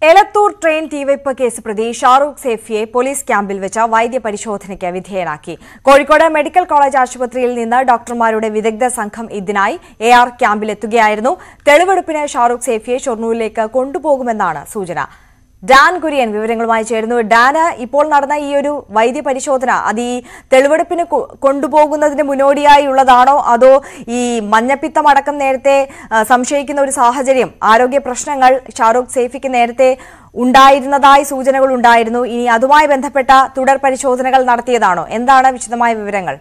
Elathur train തീവയ്പ് case പ്രതി Shahrukh സേഫിയെ police ക്യാമ്പിൽ വെച്ച് വൈദ്യ പരിശോധനയ്ക്ക് വിധേയനാക്കി കോഴിക്കോട് മെഡിക്കൽ കോളേജ് ആശുപത്രിയിൽ നിന്ന് ഡോക്ടർമാരുടെ വിദഗ്ധ സംഘം ഇതിനായി എ ആർ ക്യാമ്പിലെത്തുകയായിരുന്നു തെളിവെടുപ്പിന് ഷാറൂഖ് സേഫിയെ ഷൊർണൂരിലേക്ക് കൊണ്ടുപോകുമെന്നാണ് സൂചന ഡാൻ കുര്യൻ വിവരങ്ങളുമായി ചേരുന്നു ഡാന് ഇപ്പോൾ നടന്ന ഈ ഒരു വൈദ്യ പരിശോധന അത് ഈ തെളിവെടുപ്പിന് കൊ- കൊണ്ടുപോകുന്നതിന് മുന്നോടിയായുള്ളതാണോ അതോ ഈ മഞ്ഞപ്പിത്തം അടക്കം നേരത്തെ ആ, സംശയിക്കുന്ന ഒരു സാഹചര്യം ആരോഗ്യ പ്രശ്നങ്ങൾ ഷാറൂഖ് സേഫിക്ക് നേരത്തെ ഉണ്ടായിരുന്നതായി സൂചനകൾ ഉണ്ടായിരുന്നു ഇനി അതുമായി ബന്ധപ്പെട്ട തുടർ പരിശോധനകൾ നടത്തിയതാണോ എന്താണ് വിശദമായ വിവരങ്ങൾ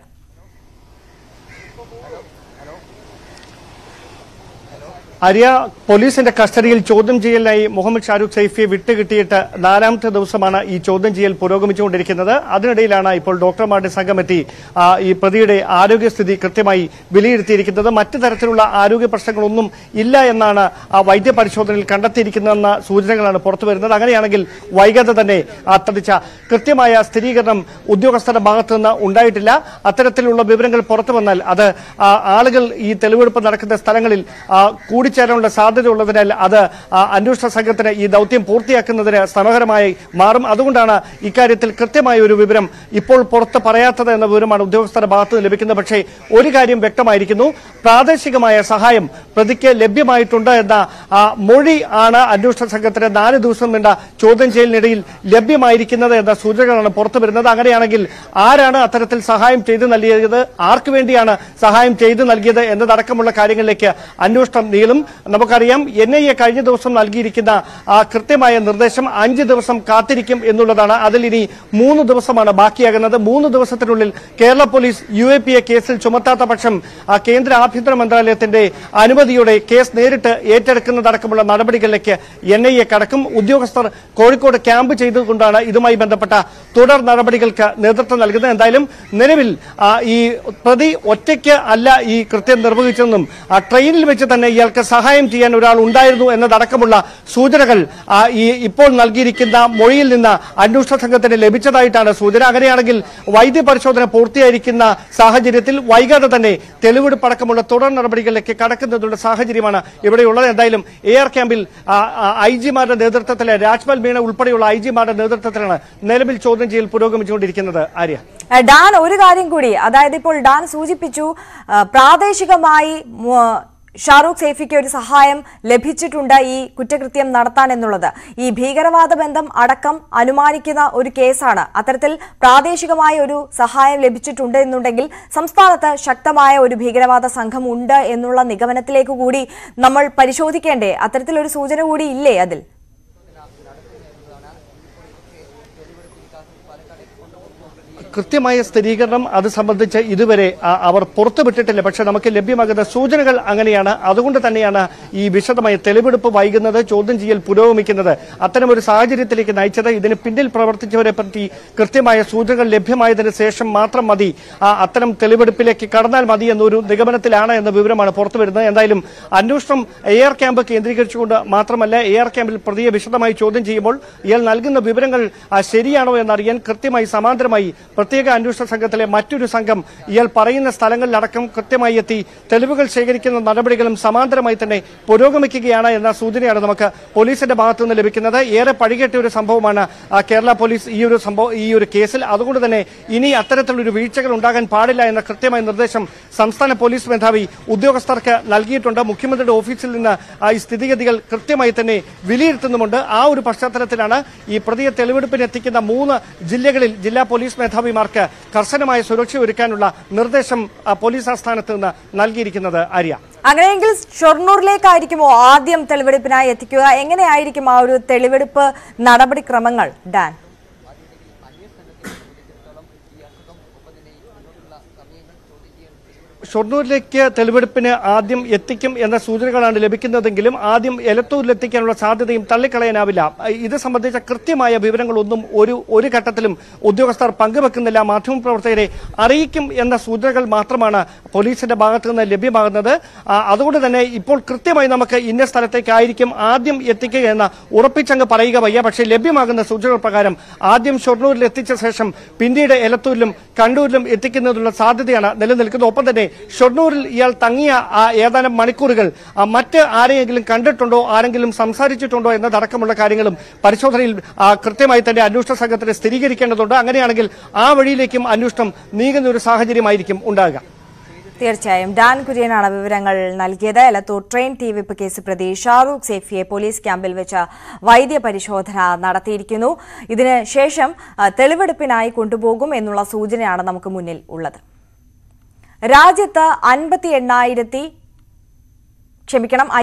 അരിയ പോലീസിന്റെ കസ്റ്റഡിയിൽ ചോദ്യം ചെയ്യലിനായി മുഹമ്മദ് ഷാരൂഖ് സൈഫിയെ വിട്ടുകിട്ടിയിട്ട് നാലാമത്തെ ദിവസമാണ് ഈ ചോദ്യം ചെയ്യൽ പുരോഗമിച്ചുകൊണ്ടിരിക്കുന്നത് അതിനിടയിലാണ് ഇപ്പോൾ ഡോക്ടർമാരുടെ സംഘമെത്തി ആ, ഈ പ്രതിയുടെ ആരോഗ്യസ്ഥിതി കൃത്യമായി വിലയിരുത്തിയിരിക്കുന്നത് മറ്റു തരത്തിലുള്ള ആരോഗ്യ പ്രശ്നങ്ങളൊന്നും ഇല്ല എന്നാണ് ആ വൈദ്യ പരിശോധനയിൽ കണ്ടെത്തിയിരിക്കുന്നതെന്ന സൂചനകളാണ് പുറത്തുവരുന്നത് അങ്ങനെയാണെങ്കിൽ വൈകാതെ തന്നെ അത്തടിച്ച കൃത്യമായ സ്ഥിരീകരണം ഉദ്യോഗസ്ഥരുടെ ഭാഗത്തു നിന്ന് ഉണ്ടായിട്ടില്ല അത്തരത്തിലുള്ള വിവരങ്ങൾ പുറത്തു വന്നാൽ അത് ആ, ആളുകൾ ഈ തെളിവെടുപ്പ് നടക്കുന്ന സ്ഥലങ്ങളിൽ ആ, കൂടിച്ചേരാനുള്ള സാധ്യത ഉള്ളതിനാൽ അത് ആ, അന്വേഷണ സംഘത്തിന് ഈ ദൗത്യം പൂർത്തിയാക്കുന്നതിന് ശ്രമകരമായി മാറും അതുകൊണ്ടാണ് ഇക്കാര്യത്തിൽ കൃത്യമായ ഒരു വിവരം ഇപ്പോൾ പുറത്ത് പറയാത്തത് എന്ന വിവരമാണ് ഉദ്യോഗസ്ഥരുടെ ഭാഗത്ത് നിന്ന് ലഭിക്കുന്നത് പക്ഷേ ഒരു കാര്യം വ്യക്തമായിരിക്കുന്നു പ്രാദേശികമായ സഹായം പ്രതിക്ക് ലഭ്യമായിട്ടുണ്ട് എന്ന ആ, മൊഴി ആണ് അന്വേഷണ സംഘത്തിന് നാല് ദിവസം നീണ്ട ചോദ്യം ചെയ്യലിനിടയിൽ ലഭ്യമായിരിക്കുന്നത് എന്ന സൂചനകളാണ് പുറത്തു വരുന്നത് അങ്ങനെയാണെങ്കിൽ ആരാണ് അത്തരത്തിൽ സഹായം ചെയ്തു നൽകിയത് ആർക്കു വേണ്ടിയാണ് സഹായം ചെയ്തു നൽകിയത് എന്നതടക്കമുള്ള കാര്യങ്ങളിലേക്ക് അന്വേഷണം നീളും നമുക്കറിയാം എൻ ഐ എ കഴിഞ്ഞ ദിവസം നൽകിയിരിക്കുന്ന ആ കൃത്യമായ നിർദ്ദേശം അഞ്ച് ദിവസം കാത്തിരിക്കും എന്നുള്ളതാണ് അതിൽ ഇനി മൂന്ന് ദിവസമാണ് ബാക്കിയാകുന്നത് മൂന്ന് ദിവസത്തിനുള്ളിൽ Kerala police U A P A കേസിൽ ചുമത്താത്ത പക്ഷം ആ കേന്ദ്ര ആഭ്യന്തര മന്ത്രാലയത്തിന്റെ അനുമതിയോടെ കേസ് നേരിട്ട് ഏറ്റെടുക്കുന്നതടക്കമുള്ള നടപടികളിലേക്ക് എൻ ഐ എ കടക്കും ഉദ്യോഗസ്ഥർ കോഴിക്കോട് ക്യാമ്പ് ചെയ്തുകൊണ്ടാണ് ഇതുമായി ബന്ധപ്പെട്ട തുടർ നടപടികൾക്ക് നേതൃത്വം നൽകുന്നത് എന്തായാലും നിലവിൽ ആ, ഈ പ്രതി ഒറ്റയ്ക്ക് അല്ല ഈ കൃത്യം നിർവഹിച്ചതെന്നും ആ ട്രെയിനിൽ വെച്ച് തന്നെ ഇയാൾക്ക് സഹായം ചെയ്യാൻ ഒരാൾ ഉണ്ടായിരുന്നു എന്നതടക്കമുള്ള സൂചനകൾ ആ, ഈ ഇപ്പോൾ നൽകിയിരിക്കുന്ന മൊഴിയിൽ നിന്ന് അന്വേഷണ സംഘത്തിന് ലഭിച്ചതായിട്ടാണ് സൂചന അങ്ങനെയാണെങ്കിൽ വൈദ്യ പരിശോധന പൂർത്തിയായിരിക്കുന്ന സാഹചര്യത്തിൽ വൈകാതെ തന്നെ തെളിവെടുപ്പടക്കമുള്ള തുടർ നടപടികളിലേക്ക് കടക്കുന്നതിനുള്ള സാഹചര്യമാണ് ഇവിടെയുള്ളത് എന്തായാലും എ ആർ ക്യാമ്പിൽ ഐ ജിമാരുടെ നേതൃത്വത്തിലെ രാജ്മൽ മീണ ഉൾപ്പെടെയുള്ള ഐ ജിമാരുടെ നേതൃത്വത്തിലാണ് നിലവിൽ ചോദ്യം ചെയ്യൽ പുരോഗമിച്ചുകൊണ്ടിരിക്കുന്നത് ആര്യ ഏഹ് ഡാൻ ഒരു കാര്യം കൂടി അതായത് ഇപ്പോൾ ഡാൻ സൂചിപ്പിച്ചു ആ, പ്രാദേശികമായി മു- ഷാറൂഖ് സേഫിക്ക് ഒരു സഹായം ലഭിച്ചിട്ടുണ്ട് ഈ കുറ്റകൃത്യം നടത്താൻ എന്നുള്ളത് ഈ ഭീകരവാദ ബന്ധം അടക്കം അനുമാനിക്കുന്ന ഒരു കേസാണ് അത്തരത്തിൽ പ്രാദേശികമായ ഒരു സഹായം ലഭിച്ചിട്ടുണ്ട് എന്നുണ്ടെങ്കിൽ സംസ്ഥാനത്ത് ശക്തമായ ഒരു ഭീകരവാദ സംഘം ഉണ്ട് എന്നുള്ള നിഗമനത്തിലേക്ക് കൂടി നമ്മൾ പരിശോധിക്കേണ്ടേ അത്തരത്തിലൊരു സൂചന കൂടി ഇല്ലേ അതിൽ കൃത്യമായ സ്ഥിരീകരണം അത് സംബന്ധിച്ച് ഇതുവരെ ആ, അവർ പുറത്തുവിട്ടിട്ടില്ല പക്ഷെ നമുക്ക് ലഭ്യമാകുന്ന സൂചനകൾ അങ്ങനെയാണ് അതുകൊണ്ട് തന്നെയാണ് ഈ വിശദമായ തെളിവെടുപ്പ് വൈകുന്നത് ചോദ്യം ചെയ്യൽ പുരോഗമിക്കുന്നത് അത്തരമൊരു സാഹചര്യത്തിലേക്ക് നയിച്ചത് ഇതിന് പിന്നിൽ പ്രവർത്തിച്ചവരെ പറ്റി കൃത്യമായ സൂചനകൾ ലഭ്യമായതിനു ശേഷം മാത്രം മതി ആ, അത്തരം തെളിവെടുപ്പിലേക്ക് കടന്നാൽ മതി എന്നൊരു നിഗമനത്തിലാണ് എന്ന വിവരമാണ് പുറത്തുവരുന്നത് എന്തായാലും അന്വേഷണം എ ആർ ക്യാമ്പ് കേന്ദ്രീകരിച്ചുകൊണ്ട് മാത്രമല്ല എ ആർ ക്യാമ്പിൽ പ്രതിയെ വിശദമായി ചോദ്യം ചെയ്യുമ്പോൾ ഇയാൾ നൽകുന്ന വിവരങ്ങൾ ആ, ശരിയാണോ എന്നറിയാൻ കൃത്യമായി സമാന്തരമായി പ്രത്യേക അന്വേഷണ സംഘത്തിലെ മറ്റൊരു സംഘം ഇയാൾ പറയുന്ന സ്ഥലങ്ങളിലടക്കം കൃത്യമായി എത്തി തെളിവുകൾ ശേഖരിക്കുന്ന നടപടികളും സമാന്തരമായി തന്നെ പുരോഗമിക്കുകയാണ് എന്ന സൂചനയാണ് നമുക്ക് പോലീസിന്റെ ഭാഗത്തു നിന്ന് ലഭിക്കുന്നത് ഏറെ പഴികെട്ട ഒരു സംഭവമാണ് ആ, കേരള പോലീസ് ഈ ഒരു സംഭവം ഈ ഒരു കേസിൽ അതുകൊണ്ട് തന്നെ ഇനി അത്തരത്തിലൊരു വീഴ്ചകൾ ഉണ്ടാകാൻ പാടില്ല എന്ന കൃത്യമായ നിർദ്ദേശം സംസ്ഥാന പോലീസ് മേധാവി ഉദ്യോഗസ്ഥർക്ക് നൽകിയിട്ടുണ്ട് മുഖ്യമന്ത്രിയുടെ ഓഫീസിൽ നിന്ന് ആ, ഈ സ്ഥിതിഗതികൾ കൃത്യമായി തന്നെ വിലയിരുത്തുന്നുമുണ്ട് ആ ഒരു പശ്ചാത്തലത്തിലാണ് ഈ പ്രതിയെ തെളിവെടുപ്പിന് എത്തിക്കുന്ന മൂന്ന് ജില്ലകളിൽ ജില്ലാ പോലീസ് മേധാവിമാർക്ക് കർശനമായ സുരക്ഷ ഒരുക്കാനുള്ള നിർദ്ദേശം ആ, പോലീസ് ആസ്ഥാനത്ത് നിന്ന് നൽകിയിരിക്കുന്നത് ആര്യ അങ്ങനെയെങ്കിൽ ഷൊർണൂരിലേക്കായിരിക്കുമോ ആദ്യം തെളിവെടുപ്പിനായി എത്തിക്കുക എങ്ങനെയായിരിക്കും ആ ഒരു തെളിവെടുപ്പ് നടപടിക്രമങ്ങൾ ഡാൻ ഷൊർണൂരിലേക്ക് തെളിവെടുപ്പിന് ആദ്യം എത്തിക്കും എന്ന സൂചനകളാണ് ലഭിക്കുന്നതെങ്കിലും ആദ്യം എലത്തൂരിൽ എത്തിക്കാനുള്ള സാധ്യതയും തള്ളിക്കളയാനാവില്ല ഇത് സംബന്ധിച്ച കൃത്യമായ വിവരങ്ങളൊന്നും ഒരു ഒരു ഘട്ടത്തിലും ഉദ്യോഗസ്ഥർ പങ്കുവെക്കുന്നില്ല മാധ്യമപ്രവർത്തകരെ അറിയിക്കും എന്ന സൂചനകൾ മാത്രമാണ് പോലീസിന്റെ ഭാഗത്തു നിന്ന് ലഭ്യമാകുന്നത് ആ, അതുകൊണ്ട് തന്നെ ഇപ്പോൾ കൃത്യമായി നമുക്ക് ഇന്ന സ്ഥലത്തേക്കായിരിക്കും ആദ്യം എത്തിക്കുക എന്ന ഉറപ്പിച്ചങ്ങ് പറയുക വയ്യ പക്ഷേ ലഭ്യമാകുന്ന സൂചനകൾ പ്രകാരം ആദ്യം ഷൊർണൂരിൽ എത്തിച്ച ശേഷം പിന്നീട് എലത്തൂരിലും കണ്ണൂരിലും എത്തിക്കുന്നതിനുള്ള സാധ്യതയാണ് നിലനിൽക്കുന്നത് ഒപ്പം തന്നെ ഷൊർണൂരിൽ ഇയാൾ തങ്ങിയ ആ ഏതാനും മണിക്കൂറുകൾ ആ, മറ്റ് ആരെയെങ്കിലും കണ്ടിട്ടുണ്ടോ ആരെങ്കിലും സംസാരിച്ചിട്ടുണ്ടോ എന്നതടക്കമുള്ള കാര്യങ്ങളും പരിശോധനയിൽ ആ, കൃത്യമായി തന്നെ അന്വേഷണ സംഘത്തിന് സ്ഥിരീകരിക്കേണ്ടതുണ്ട് അങ്ങനെയാണെങ്കിൽ ആ വഴിയിലേക്കും അന്വേഷണം നീങ്ങുന്ന ഒരു സാഹചര്യമായിരിക്കും ഉണ്ടാകുക തീർച്ചയായും ഡാൻ കുര്യനാണ് വിവരങ്ങൾ നൽകിയത് എലത്തൂർ ട്രെയിൻ തീവെപ്പ് കേസ് പ്രതി ഷാറൂഖ് സേഫിയെ പോലീസ് ക്യാമ്പിൽ വെച്ച് വൈദ്യ പരിശോധന നടത്തിയിരിക്കുന്നു ഇതിന് ശേഷം ആ, തെളിവെടുപ്പിനായി കൊണ്ടുപോകും എന്നുള്ള സൂചനയാണ് നമുക്ക് മുന്നിൽ ഉള്ളത് രാജ്യത്ത് അൻപത്തി എണ്ണായിരത്തി ക്ഷമിക്കണം